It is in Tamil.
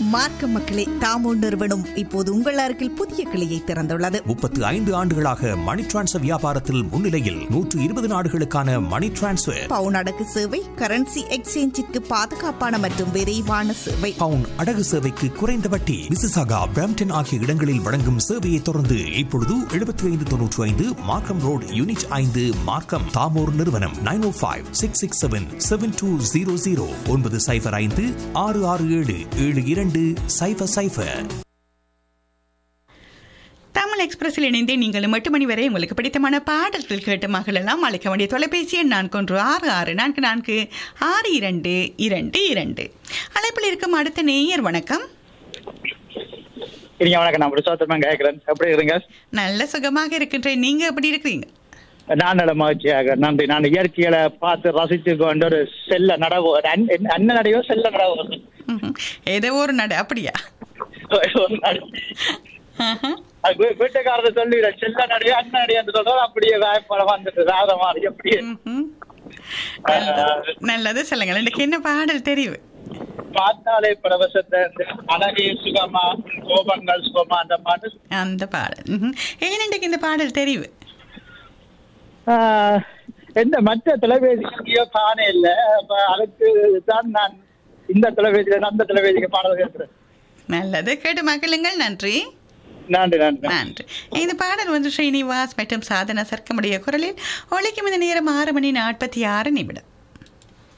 மார்க்க மக்களே தாமோ நிறுவனம் இப்போது உங்கள் அருகில் புதிய கிளையை திறந்துள்ளது முப்பத்து ஐந்து ஆண்டுகளாக மணி டிரான்ஸ்ஃபர் வியாபாரத்தில் முன்னிலையில் நூற்று இருபது நாடுகளுக்கான மணி டிரான்ஸ்ஃபர் பவுன் அடகு சேவை கரன்சி எக்ஸ்சேஞ்சிற்கு பாதுகாப்பான மற்றும் விரைவான சேவை பவுன் அடகு சேவைக்கு குறைந்த வட்டி மிசிசாகா பிரம்டன் ஆகிய இடங்களில் வழங்கும் சேவையை தொடர்ந்து இப்பொழுது எழுபத்தி ஐந்து தொன்னூற்றி ஐந்து மார்க்கம் ரோடு யூனிட் ஐந்து மார்க்கம் தாமோர் நிறுவனம் nine O five six six seven seven two zero zero ஒன்பது சைஃபர் ஐந்து ஆறு ஆறு ஏழு ஏழு இரண்டு சைஃபர் சைஃபர் தமிழ் எக்ஸ்பிரஸில் இணைந்தே நீங்களும் எட்டு மணி வரை உங்களுக்கு பிடித்தமான பாடல்கள் கேட்டு மகளெல்லாம் அழைக்க வேண்டிய தொலைபேசி எண் நான்கு ஒன்று ஆறு ஆறு நான்கு நான்கு ஆறு இரண்டு இரண்டு இரண்டு அழைப்பில் இருக்கும் அடுத்த நேயர் வணக்கம் சரிங்க வணக்கம் நான் புருஷோத்தமன் கேட்கிறேன் எப்படி இருங்க நல்ல சுகமாக இருக்கின்றேன் நீங்க எப்படி இருக்கிறீங்க நான் நல மகிழ்ச்சியாக நன்றி நான் இயற்கையில பார்த்து ரசித்து கொண்டு ஒரு செல்ல நடவு ஒரு அன்- என்ன- அண்ணன் நடையோ செல்ல நடவு ம்ஹும். ஏதோ ஒரு நடு அப்படியா ஒரு நட- ஆஹா. அது வீ- வீட்டுக்காரர் சொல்லி செல்ல நடையோ அண்ணன் நடையோ என்று சொல்றது அப்படியே வேப்படம் வந்துட்டு ராத மாதிரி அப்படியே ம்ஹும். நல்லது. நல்லது சொல்லுங்கள் எனக்கு என்ன பாடல் தெரிவு பார்த்தாலே பரவசத்தை இந்த அழகே சுகமா கோபங்கள் சுகமா அந்த பாட்டு அந்த பாடல் ம்ஹும். ஏன் இன்றைக்கு இந்த பாடல் தெரிவு ஆஹ், எந்த மற்ற தொலைபேசியோ காணே இல்ல அப்ப அதுக்கு தான் நான் இந்த தொலைபேசியில அந்த தொலைபேசிக்கு பாடல் கேட்கிறேன் நல்லது கேட்டு மகிழுங்கள் நன்றி நன்றி நன்றி நன்றி இந்த பாடல் வந்து ஸ்ரீனிவாஸ் மற்றும் சாதனா சர்க்கமுடைய குரலில் ஒழிக்கும் இந்த நேரம் ஆறு மணி நாற்பத்தி ஆறு நிமிடம்